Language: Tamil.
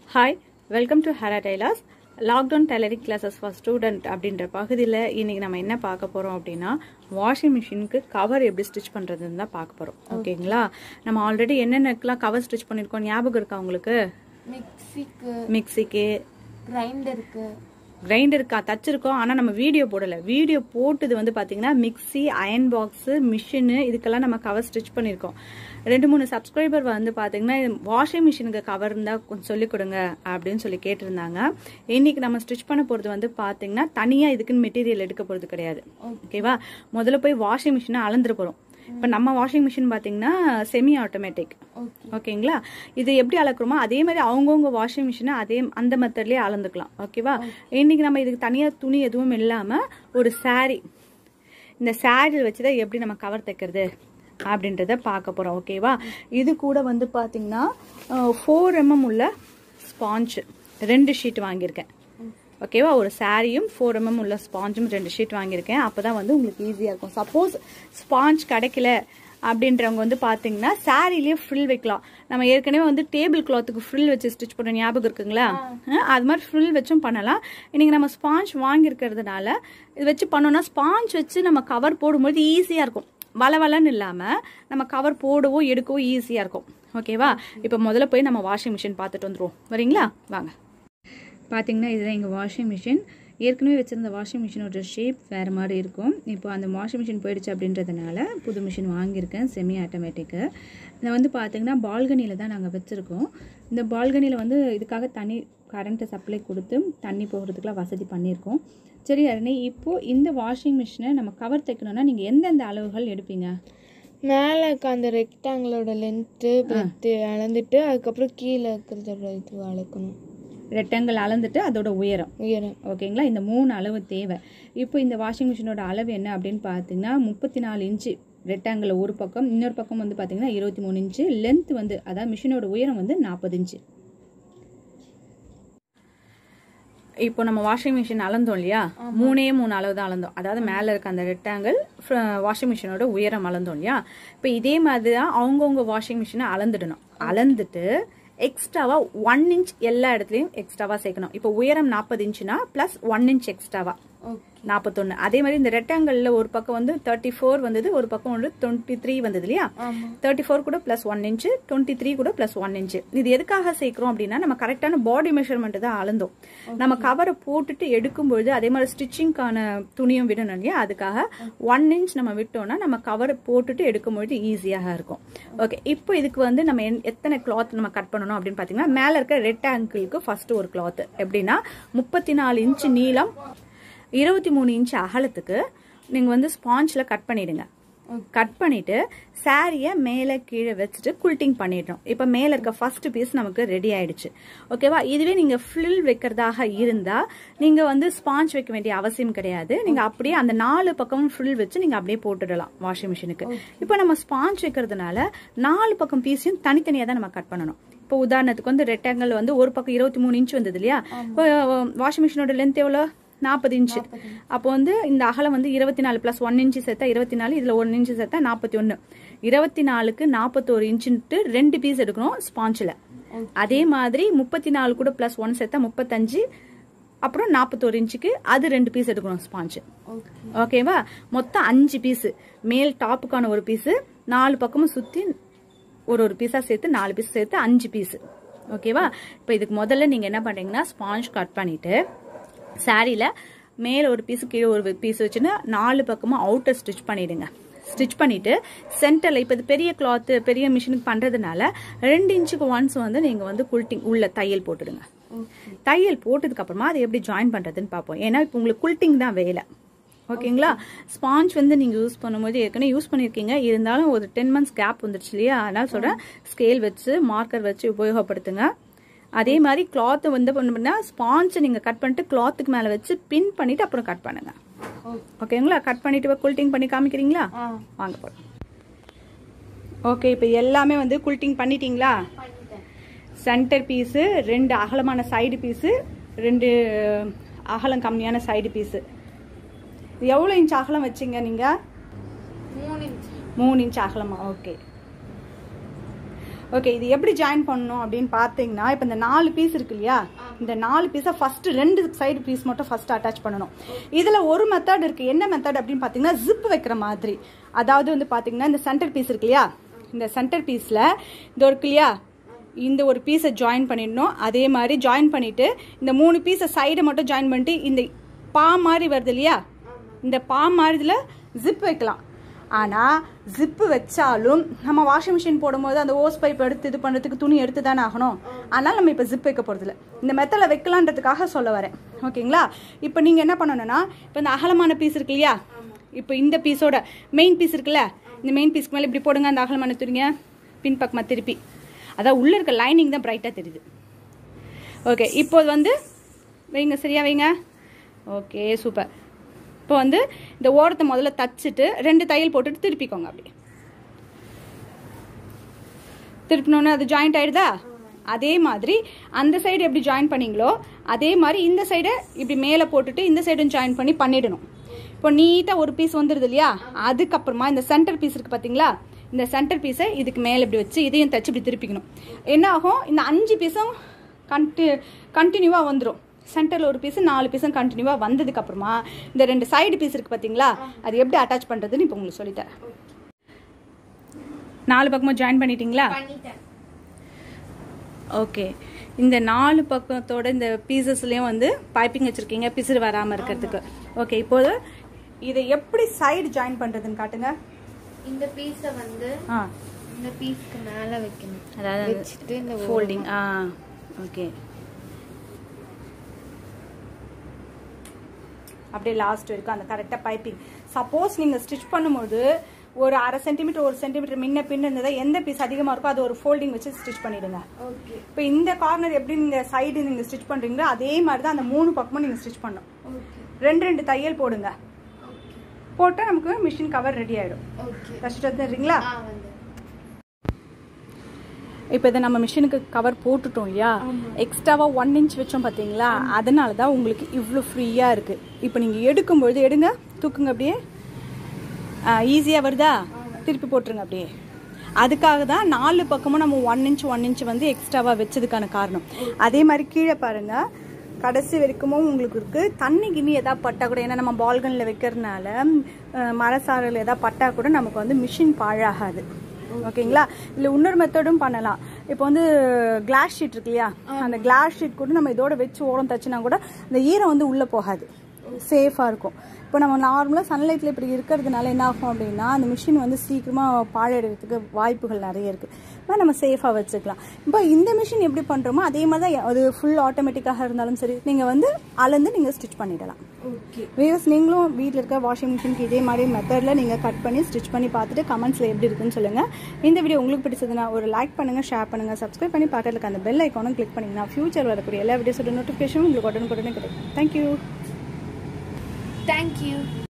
hi welcome to Hara tailors lockdown tailoring classes for student அப்படின்ற பகுதியில் இன்னைக்கு நம்ம என்ன பார்க்க போகிறோம் அப்படின்னா வாஷிங் மிஷினுக்கு கவர் எப்படி ஸ்டிச் பண்ணுறதுன்னு தான் பார்க்க போகிறோம் ஓகேங்களா நம்ம ஆல்ரெடி என்னென்னக்கெல்லாம் கவர் ஸ்டிச் பண்ணியிருக்கோம் ஞாபகம் இருக்கா உங்களுக்கு மிக்சிக்கு மிக்சிக்கு கிரைண்டருக்கு கிரைண்டருக்கா தச்சிருக்கோம் ஆனால் நம்ம வீடியோ போடலை வீடியோ போட்டது வந்து பார்த்தீங்கன்னா மிக்ஸி அயன் பாக்ஸு மிஷினு இதுக்கெல்லாம் நம்ம கவர் ஸ்டிச் பண்ணியிருக்கோம் ரெண்டு மூணு சப்ஸ்கிரைபர் வந்து பார்த்தீங்கன்னா வாஷிங் மிஷினுக்கு கவர் இருந்தால் கொஞ்சம் சொல்லிக் கொடுங்க அப்படின்னு சொல்லி கேட்டிருந்தாங்க இன்னைக்கு நம்ம ஸ்டிச் பண்ண போகிறது வந்து பார்த்தீங்கன்னா தனியாக இதுக்குன்னு மெட்டீரியல் எடுக்க போகிறது கிடையாது ஓகேவா முதல்ல போய் வாஷிங் மிஷினை அளந்துட போகிறோம் இப்போ நம்ம வாஷிங் மிஷின் பார்த்தீங்கன்னா செமி ஆட்டோமேட்டிக் ஓகே ஓகேங்களா இது எப்படி அளக்குறோமோ அதே மாதிரி அவங்கவுங்க வாஷிங் மிஷினை அதே அந்த மெத்தட்லயே அளந்துக்கலாம் ஓகேவா இன்னைக்கு நம்ம இதுக்கு தனியாக துணி எதுவும் இல்லாமல் ஒரு saree இந்த saree வச்சு தான் எப்படி நம்ம கவர் தைக்கிறது அப்படின்றத பார்க்க போகிறோம் ஓகேவா இது கூட வந்து பார்த்தீங்கன்னா ஃபோர் எம்எம் உள்ள ஸ்பாஞ்ச் ரெண்டு ஷீட் வாங்கியிருக்கேன் ஓகேவா ஒரு சாரியும் ஃபோர் எம்எம் உள்ள ஸ்பாஞ்சும் ரெண்டு ஷீட் வாங்கியிருக்கேன் அப்போ தான் வந்து உங்களுக்கு ஈஸியாக இருக்கும் சப்போஸ் ஸ்பாஞ்ச் கிடைக்கல அப்படின்றவங்க வந்து பார்த்தீங்கன்னா சாரிலேயே ஃப்ரில் வைக்கலாம் நம்ம ஏற்கனவே வந்து டேபிள் கிளாத்துக்கு ஃப்ரில் வச்சு ஸ்டிச் பண்ண ஞாபகம் இருக்குங்களா அஹ் அது மாதிரி ஃப்ரில் வச்சும் பண்ணலாம் இன்னைக்கு நம்ம ஸ்பாஞ்ச் வாங்கியிருக்கிறதுனால இது வச்சு பண்ணோம்னா ஸ்பாஞ்ச் வச்சு நம்ம கவர் போடும்போது ஈஸியாக இருக்கும் வளவலன்னு இல்லாமல் நம்ம கவர் போடவோ எடுக்கவோ ஈஸியாக இருக்கும் ஓகேவா இப்போ முதல்ல போய் நம்ம வாஷிங் மிஷின் பார்த்துட்டு வந்துருவோம் வரீங்களா வாங்க பார்த்தீங்கன்னா இதுதான் எங்கள் வாஷிங் மிஷின் ஏற்கனவே வச்சுருந்த வாஷிங் மிஷினோட ஷேப் வேறு மாதிரி இருக்கும் இப்போ அந்த வாஷிங் மிஷின் போயிடுச்சு அப்படின்றதுனால புது மிஷின் வாங்கியிருக்கேன் செமி ஆட்டோமேட்டிக்கு இதை வந்து பார்த்தீங்கன்னா பால்கனியில் தான் நாங்கள் வச்சுருக்கோம் இந்த பால்கனியில் வந்து இதுக்காக தனி கரண்ட்டை சப்ளை கொடுத்து தண்ணி போகிறதுக்குலாம் வசதி பண்ணியிருக்கோம் சரி அருணி இப்போது இந்த வாஷிங் மிஷினை நம்ம கவர் தைக்கணும்னா நீங்கள் எந்தெந்த அளவுகள் எடுப்பீங்க மேலே இருக்க அந்த ரெக்டாங்கிளோட லென்த்து பிரெத்து அளந்துட்டு அதுக்கப்புறம் கீழே இருக்கிறதோட இது அளக்கணும் ரெக்டாங்கிள் அளந்துட்டு அதோட உயரம் உயரம் ஓகேங்களா இந்த மூணு அளவு தேவை இப்போ இந்த வாஷிங் மிஷினோட அளவு என்ன அப்படின்னு பார்த்தீங்கன்னா முப்பத்தி நாலு இன்ச்சு ரெக்டாங்கிள் ஒரு பக்கம் இன்னொரு பக்கம் வந்து பார்த்தீங்கன்னா இருபத்தி மூணு இன்ச்சு லென்த் வந்து அதாவது மிஷினோட உயரம் வந்து நாற்பது இன்ச்சு இப்போ நம்ம வாஷிங் மிஷின் அளந்தோம் இல்லையா மூணே மூணு அளவு தான் அளந்தோம் அதாவது மேலே இருக்க அந்த ரெக்டாங்கிள் வாஷிங் மிஷினோட உயரம் அளந்தோம் இல்லையா இப்போ இதே மாதிரி தான் அவங்கவுங்க வாஷிங் மிஷினை அளந்துடணும் அளந்துட்டு எக்ஸ்ட்ராவா ஒன் இன்ச் எல்லா இடத்துலையும் எக்ஸ்ட்ராவா சேர்க்கணும் இப்போ உயரம் நாற்பது இன்ச்சுனா ப்ளஸ் ஒன் இன்ச் எக்ஸ்ட்ராவா ஓகே நாற்பத்தொன்று அதே மாதிரி இந்த ரெக்டாங்கிளில் ஒரு பக்கம் வந்து தேர்ட்டி ஃபோர் வந்தது ஒரு பக்கம் வந்து டுவெண்ட்டி த்ரீ வந்தது இல்லையா ஆமாம் தேர்ட்டி ஃபோர் கூட plus one inch twenty three கூட ப்ளஸ் ஒன் இன்ச்சு இது எதுக்காக சேர்க்கிறோம் அப்படின்னா நம்ம கரெக்டான பாடி மெஷர்மெண்ட் தான் அளந்தோம் நம்ம கவரை போட்டுட்டு எடுக்கும்பொழுது அதே மாதிரி ஸ்டிச்சிங்க்கான துணியும் விடணும் இல்லையா அதுக்காக ஒன் இன்ச் நம்ம விட்டோம்னா நம்ம கவர் போட்டுட்டு எடுக்கும்பொழுது ஈஸியாக இருக்கும் ஓகே இப்போ இதுக்கு வந்து நம்ம என்- எத்தனை கிளாத் நம்ம கட் பண்ணணும் அப்படின்னு பார்த்தீங்கன்னா மேலே இருக்க ரெட் ஆங்கிளுக்கு ஃபர்ஸ்ட் ஒரு கிளாத் எப்படின்னா முப்பத்தி நாலு இன்ச்சு நீளம் இருபத்தி மூணு இன்ச் அகலத்துக்கு நீங்கள் வந்து ஸ்பாஞ்சில் கட் பண்ணிடுங்க கட் பண்ணிட்டு சாரியை மேலே கீழே வச்சுட்டு குல்ட்டிங் பண்ணிடணும் இப்போ மேலே இருக்க ஃபர்ஸ்ட் பீஸ் நமக்கு ரெடி ஆயிடுச்சு ஓகேவா இதுவே நீங்கள் ஃபில் வைக்கிறதாக இருந்தால் நீங்கள் வந்து ஸ்பாஞ்ச் வைக்க வேண்டிய அவசியம் கிடையாது நீங்கள் அப்படியே அந்த நாலு பக்கமும் ஃபில் வச்சு நீங்கள் அப்படியே போட்டுடலாம் வாஷிங் மிஷினுக்கு இப்போ நம்ம ஸ்பாஞ்ச் வைக்கிறதுனால நாலு பக்கம் பீஸையும் தனித்தனியாக தான் நம்ம கட் பண்ணணும் இப்போ உதாரணத்துக்கு வந்து ரெக்டாங்கிள் வந்து ஒரு பக்கம் இருபத்தி மூணு இன்ச் வந்தது இல்லையா இப்போ வாஷிங் மிஷினோட லென்த் எவ்வளோ நாற்பது இன்ச்சு அப்போ வந்து இந்த அகலம் வந்து இருபத்தி நாலு ப்ளஸ் ஒன் இன்ச்சு சேர்த்தா இருபத்தி நாலு இதில் ஒன் இன்ச்சு சேர்த்தா நாற்பத்தி ஒன்று இருபத்தி நாலுக்கு நாற்பத்தோரு இன்ச்சுன்ட்டு ரெண்டு பீஸ் எடுக்கணும் ஸ்பாஞ்சில் அதே மாதிரி முப்பத்தி நாலு கூட ப்ளஸ் ஒன் சேர்த்தா முப்பத்தஞ்சு அப்புறம் நாற்பத்தோரு இன்ச்சுக்கு அது ரெண்டு பீஸ் எடுக்கணும் ஸ்பாஞ்சு ஓகே ஓகேவா மொத்தம் அஞ்சு பீஸு மேல் டாப்புக்கான ஒரு பீஸு நாலு பக்கமும் சுற்றி ஒரு ஒரு பீஸாக சேர்த்து நாலு பீஸ் சேர்த்து அஞ்சு பீஸு ஓகேவா இப்போ இதுக்கு முதல்ல நீங்கள் என்ன பண்ணுறீங்கன்னா ஸ்பாஞ்ச் கட் பண்ணிவிட்டு சாரியில் மேலே ஒரு பீஸு கீழே ஒரு பீஸ் வச்சுன்னு நாலு பக்கமும் அவுட்டர் ஸ்டிச் பண்ணிடுங்க ஸ்டிச் பண்ணிட்டு சென்டரில் இப்போ இது பெரிய கிளாத்து பெரிய மிஷினுக்கு பண்ணுறதுனால ரெண்டு இன்ச்சுக்கு ஒன்ஸ் வந்து நீங்கள் வந்து குல்ட்டிங் உள்ள தையல் போட்டுடுங்க ஓகே தையல் போட்டதுக்கு அப்புறமா அதை எப்படி ஜாயின் பண்றதுன்னு பார்ப்போம் ஏன்னா இப்போ உங்களுக்கு குல்ட்டிங் தான் வேலை ஓகேங்களா ஸ்பாஞ்ச் வந்து நீங்க யூஸ் பண்ணும்போது ஏற்கனவே யூஸ் பண்ணிருக்கீங்க இருந்தாலும் ஒரு டென் மந்த்ஸ் கேப் வந்துருச்சு இல்லையா அதனால சொல்றேன் ஸ்கேல் வச்சு மார்க்கர் வச்சு உபயோகப்படுத்துங்க அதே மாதிரி கிளாத் வந்து பண்ணா ஸ்பாஞ்சை நீங்க கட் பண்ணிட்டு கிளாத்துக்கு மேல வச்சு பின் பண்ணிட்டு அப்புறம் கட் பண்ணுங்க ஓகே ஓகேங்களா கட் பண்ணிட்டு குல்ட்டிங் பண்ணி காமிக்கிறீங்களா ஆ வாங்க போறோம் ஓகே இப்போ எல்லாமே வந்து குல்ட்டிங் பண்ணிட்டீங்களா பண்ணிட்டேன் சென்டர் பீஸு ரெண்டு அகலமான சைடு பீஸு ரெண்டு அகலம் கம்மியான சைடு பீஸு எவ்வளோ இன்ச் அகலம் வச்சிங்க நீங்கள் மூணு இன்ச் மூணு இன்ச் அகலமா ஓகே ஓகே இது எப்படி ஜாயின் பண்ணணும் அப்படின்னு பார்த்தீங்கன்னா இப்போ இந்த நாலு பீஸ் இருக்கு இல்லையா இந்த நாலு பீஸை ஃபர்ஸ்ட் ரெண்டு சைடு பீஸ் மட்டும் ஃபர்ஸ்ட் அட்டாச் பண்ணணும் இதில் ஒரு மெத்தட் இருக்கு என்ன மெத்தட் அப்படின்னு பார்த்தீங்கன்னா ஜிப் வைக்கிற மாதிரி அதாவது வந்து பார்த்தீங்கன்னா இந்த சென்டர் பீஸ் இருக்கு இல்லையா இந்த சென்டர் பீஸில் இந்த இருக்கு இல்லையா இந்த ஒரு பீஸை ஜாயின் பண்ணிடணும் அதே மாதிரி ஜாயின் பண்ணிட்டு இந்த மூணு பீஸை சைடை மட்டும் ஜாயின் பண்ணிட்டு இந்த பா மாதிரி வருது இல்லையா இந்த பா மாதிரி இதில் ஜிப் வைக்கலாம் ஆனால் ஜிப்பு வச்சாலும் நம்ம வாஷிங் மிஷின் போடும்போது அந்த ஓஸ் பைப் எடுத்து இது பண்ணுறதுக்கு துணி எடுத்து தானே ஆகணும் அதனால் நம்ம இப்போ ஜிப் வைக்க போகிறதில்ல இந்த மெத்தடில் வைக்கலான்றதுக்காக சொல்ல வரேன் ஓகேங்களா இப்போ நீங்கள் என்ன பண்ணணும்னா இப்போ இந்த அகலமான பீஸ் இருக்கு இல்லையா இப்போ இந்த பீஸோட மெயின் பீஸ் இருக்குல்ல இந்த மெயின் பீஸ்க்கு மேலே இப்படி போடுங்க அந்த அகலமான துணிங்க பின் பக்கமாக திருப்பி அதான் உள்ளே இருக்க லைனிங் தான் பிரைட்டாக தெரியுது ஓகே இப்போ வந்து வைங்க சரியா வைங்க ஓகே சூப்பர் இப்போ வந்து இந்த ஓரத்தை முதல்ல தச்சுட்டு ரெண்டு தையல் போட்டுட்டு திருப்பிக்கோங்க அப்படி திருப்பினோன்னு அது ஜாயிண்ட் ஆயிடுதா அதே மாதிரி அந்த சைடு எப்படி ஜாயின் பண்ணீங்களோ அதே மாதிரி இந்த சைடை இப்படி மேலே போட்டுட்டு இந்த சைடும் ஜாயின் பண்ணி பண்ணிடணும் இப்போ நீட்டாக ஒரு பீஸ் வந்துடுது இல்லையா அதுக்கப்புறமா இந்த சென்டர் பீஸ் இருக்கு பார்த்தீங்களா இந்த சென்டர் பீஸை இதுக்கு மேலே இப்படி வச்சு இதையும் தச்சு இப்படி திருப்பிக்கணும் என்ன ஆகும் இந்த அஞ்சு பீஸும் கண்டி கண்டினியூவாக வந்துடும் சென்டரில் ஒரு பீஸ் நாலு பீஸும் கண்டினியூவாக வந்ததுக்கு அப்புறமா இந்த ரெண்டு சைடு பீஸ் இருக்கு பார்த்தீங்களா அது எப்படி அட்டாச் பண்ணுறதுன்னு இப்போ உங்களுக்கு சொல்லித்தரேன் நாலு பக்கமும் ஜாயின் பண்ணிட்டீங்களா பண்ணிட்டேன் ஓகே இந்த நாலு பக்கத்தோட இந்த பீசஸ்லயும் வந்து பைப்பிங் வச்சிருக்கீங்க பிசுறு வராம இருக்கிறதுக்கு ஓகே இப்போது இதை எப்படி சைடு ஜாயின் பண்றதுன்னு காட்டுங்க இந்த பீஸை வந்து ஆ இந்த பீஸ்க்கு மேல வைக்கணும் அதாவது வச்சுட்டு இந்த ஃபோல்டிங் ஆ ஓகே அப்படியே லாஸ்ட் வரைக்கும் அந்த கரெக்டாக பைப்பிங் சப்போஸ் நீங்கள் ஸ்டிச் பண்ணும்போது ஒரு அரை சென்டிமீட்டர் ஒரு சென்டிமீட்டர் முன்ன பின்ன இருந்ததா எந்த பீஸ் அதிகமாக இருக்கோ அது ஒரு ஃபோல்டிங் வச்சு ஸ்டிச் பண்ணிடுங்க ஓகே இப்போ இந்த கார்னர் எப்படி நீங்க சைடு நீங்க ஸ்டிச் பண்றீங்களோ அதே மாதிரி தான் அந்த மூணு பக்கமும் நீங்க ஸ்டிச் பண்ணணும் ஓகே ரெண்டு ரெண்டு தையல் போடுங்க ஓகே போட்டா நமக்கு மிஷின் கவர் ரெடி ஆயிடும் ஓகே தச்சுட்டு வந்துடுறீங்களா ஆ வந்து இப்போ இதை நம்ம மிஷினுக்கு கவர் போட்டுட்டோம் இல்லையா எக்ஸ்ட்ராவா ஒன் இன்ச் வச்சோம் பார்த்தீங்களா அதனால தான் உங்களுக்கு இவ்வளோ ஃப்ரீயாக இருக்கு இப்போ நீங்கள் எடுக்கும்பொழுது எடுங்க தூக்குங்க அப்படியே ஈஸியாக வருதா திருப்பி போட்டுருங்க அப்படியே அதுக்காக தான் நாலு பக்கமும் நம்ம ஒன் இன்ச் ஒன் இன்ச் வந்து எக்ஸ்ட்ராவா வச்சதுக்கான காரணம் அதே மாதிரி கீழே பாருங்க கடைசி வரைக்கும் உங்களுக்கு இருக்கு தண்ணி கிண்ணி எதாவது பட்டா கூட ஏன்னா நம்ம பால்கனில் வைக்கிறதுனால அஹ், மரசாரல் எதாவது பட்டா கூட நமக்கு வந்து மிஷின் பாழாகாது ஓகேங்களா இல்லை இன்னொரு மெத்தடும் பண்ணலாம் இப்போ வந்து கிளாஸ் ஷீட் இருக்கு இல்லையா அந்த கிளாஸ் ஷீட் கூட நம்ம இதோட வச்சு ஓரம் தச்சுனா கூட இந்த ஈரம் வந்து உள்ளே போகாது சேஃபாக இருக்கும் இப்போ நம்ம நார்மலாக சன்லைட்டில் இப்படி இருக்கிறதுனால என்ன ஆகும் அப்படின்னா அந்த மிஷின் வந்து சீக்கிரமாக பாழடைறதுக்கு வாய்ப்புகள் நிறைய இருக்குது ஆனால் நம்ம சேஃபாக வச்சுக்கலாம் இப்போ இந்த மிஷின் எப்படி பண்ணுறோமோ அதே மாதிரி தான் அது ஃபுல் ஆட்டோமேட்டிக்காக இருந்தாலும் சரி நீங்கள் வந்து அளந்து நீங்கள் ஸ்டிச் பண்ணிடலாம் ஓகே வீவர்ஸ் நீங்களும் வீட்டில் இருக்க வாஷிங் மிஷினுக்கு இதே மாதிரி மெத்தடில் நீங்கள் கட் பண்ணி ஸ்டிச் பண்ணி பார்த்துட்டு கமெண்ட்ஸில் எப்படி இருக்குன்னு சொல்லுங்கள் இந்த வீடியோ உங்களுக்கு பிடிச்சதுன்னா ஒரு லைக் பண்ணுங்கள் ஷேர் பண்ணுங்கள் சப்ஸ்கிரைப் பண்ணி பக்கத்தில் இருக்க அந்த பெல் ஐக்கானும் கிளிக் பண்ணிங்கன்னா ஃபியூச்சர் வரக்கூடிய எல்லா வீடியோஸோட நோட்டிஃபிகேஷனும் உங்களுக்கு உடனுக்குடனே கிடைக்கும் தேங்க்யூ தேங்க்யூ